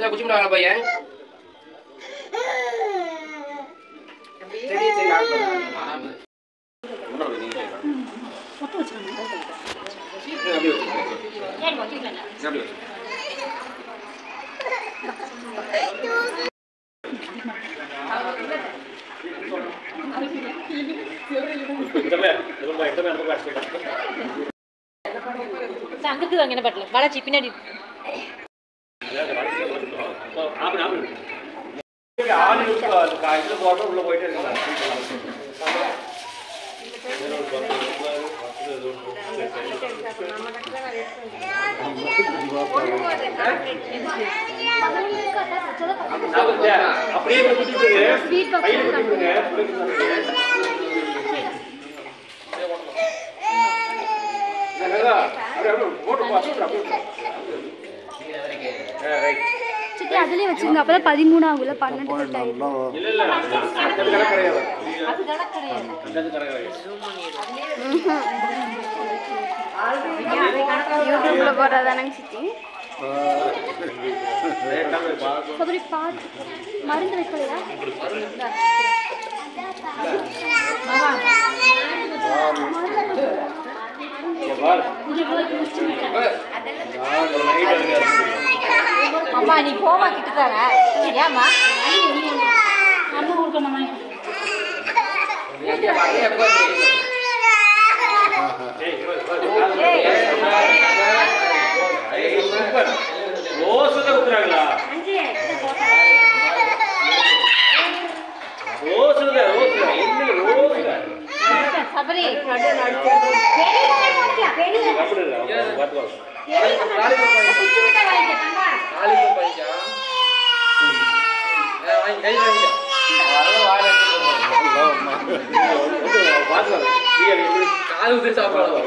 கொஞ்சம் குச்சி விடாங்க பையன் சரி சரி நான் பண்ணுறேன் அங்கிட்டு வாங்க என்ன பட்டல வளர்ச்சி பின்னாடி அப்படியே குத்தி விட்டுருங்க கையில் குத்தி விட்டுருங்க சித்தி அதுலயே வச்சுருங்க அப்பதான் பதிமூணு ஆகும்ல பன்னெண்டு கட் ஆயிடும் இல்ல இல்ல அது கிடையாது அது கணக்கு கிடையாது அது கிடையாது யூடியூப்ல போடுறதானங்க சித்தி சபரி பார்த்து மருந்து வைக்கலையா அம்மா நீ போமா கிட்டுதாங்க ஏம்மா அம்மா கொடுக்கணுமா ரோஸ் தான் குத்துறாங்களா ரோஸ் தான் ரோஸ் என்ன ரோஸ் சபரி அப்படி இல்ல பார்த்து குச்சி விட்டா வாங்கிக்க தங்கா நாளைக்கு பையன் வாங்கி கை வாங்கிக்க அதெல்லாம் வாயில பார்த்து கால் ஊற்றி சாப்பிடலாம்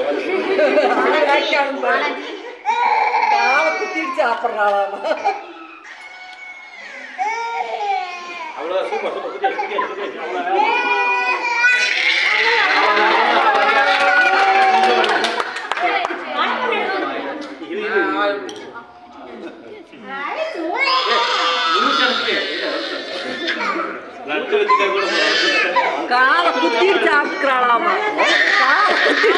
அவ்வளோ சூப்பர் சூப்பர் குத்தி குத்தி குத்தி அவ்வளோ இது இது லட்டு வச்சுக்க கூட காலை குத்தி சாப்பிட்டுக்கிறாளாமா காலை குத்தி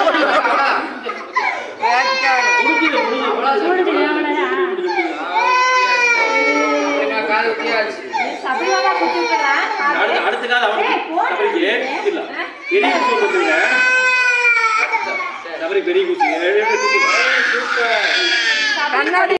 கால் ஊற்றியாச்சு சபரி வாங்க குச்சி விட்டுறேன் அடுத்த அடுத்த கால அவனுக்கு இல்ல பெரிய குச்சி கொடுத்துருங்க சபரி பெரிய குச்சி கண்ணாடி